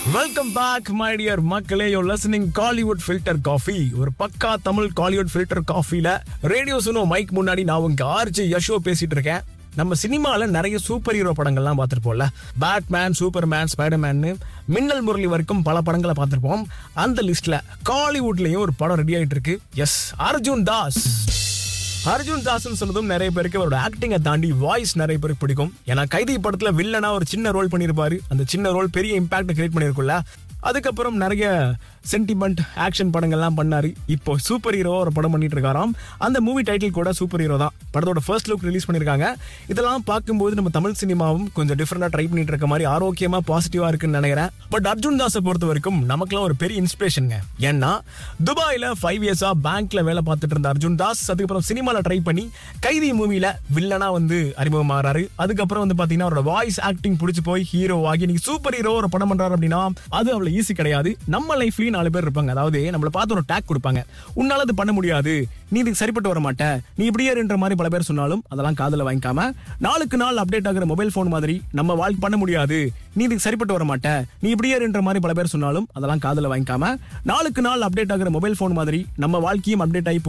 welcome back my dear மக்களே yo listening Kollywood filter coffee ஒரு பக்கா தமிழ் காலிவுட் ஃபில்டர் காஃபில ரேடியோ சுனோ மைக் முன்னாடி நான் உங்க ஆர்ஜி யஷோ பேசிட்டு இருக்கேன் நம்ம சினிமால நிறைய சூப்பர் ஹீரோ படங்கள்லாம் பார்த்துருப்போம்ல பேட்மேன் சூப்பர்மேன் ஸ்பைடர்மேன் மின்னல் முரளி வரைக்கும் பல படங்களை பார்த்துருப்போம் அந்த லிஸ்ட்ல காலிவுட்லயும் ஒரு படம் ரெடி ஆயிட்டு இருக்கு எஸ் அர்ஜுன் தாஸ் அர்ஜுன் தாஸ்னு சொன்னதும் நிறைய பேருக்கு அவரோட ஆக்டிங்கை தாண்டி வாய்ஸ் நிறைய பேருக்கு பிடிக்கும் ஏன்னா கைதி படத்துல வில்லனா ஒரு சின்ன ரோல் பண்ணியிருப்பாரு அந்த சின்ன ரோல் பெரிய இம்பாக்ட் கிரியேட் பண்ணியிருக்குல்ல அதுக்கப்புறம் நிறைய சென்டிமெண்ட் ஆக்ஷன் படங்கள்லாம் பண்ணாரு இப்போ சூப்பர் ஹீரோ ஒரு படம் பண்ணிட்டு இருக்காராம் அந்த மூவி டைட்டில் கூட சூப்பர் ஹீரோ தான் படத்தோட ஃபர்ஸ்ட் லுக் ரிலீஸ் பண்ணியிருக்காங்க இதெல்லாம் பார்க்கும்போது நம்ம தமிழ் சினிமாவும் கொஞ்சம் டிஃப்ரெண்டாக ட்ரை பண்ணிட்டு இருக்க மாதிரி ஆரோக்கியமா பாசிட்டிவா இருக்குன்னு நினைக்கிறேன் பட் அர்ஜுன் தாஸை பொறுத்த வரைக்கும் நமக்குலாம் ஒரு பெரிய இன்ஸ்பிரேஷனுங்க ஏன்னா துபாயில ஃபைவ் இயர்ஸா பேங்க்ல வேலை பார்த்துட்டு இருந்த அர்ஜுன் தாஸ் அதுக்கப்புறம் சினிமால ட்ரை பண்ணி கைதி மூவில வில்லனா வந்து அறிமுகமாகறாரு அதுக்கப்புறம் வந்து பாத்தீங்கன்னா அவரோட வாய்ஸ் ஆக்டிங் பிடிச்சி போய் ஹீரோ ஆகி நீங்க சூப்பர் ஹீரோ ஒரு படம் பண்றாரு அப்படின்னா அது அவ்வளவு ஈஸி கிடையாது நம்ம லைஃப்லயும் நாலு பேர் இருப்பாங்க அதாவது நம்மளை பார்த்து ஒரு டேக் கொடுப்பாங்க உன்னால அது பண்ண முடியாது நீ இதுக்கு சரிப்பட்டு வர மாட்ட நீ இப்படியே இருன்ற மாதிரி பல பேர் சொன்னாலும் அதெல்லாம் காதுல வாங்கிக்காம நாளுக்கு நாள் அப்டேட் ஆகிற மொபைல் போன் மாதிரி நம்ம வாழ்க்கை பண்ண முடியாது நீ இதுக்கு சரிப்பட்டு வர மாட்ட நீ இப்படியே இருன்ற மாதிரி பல பேர் சொன்னாலும் அதெல்லாம் காதுல வாங்கிக்காம நாளுக்கு நாள் அப்டேட் ஆகிற மொபைல் போன் மாதிரி நம்ம வாழ்க்கையும் அப்டேட் ஆகி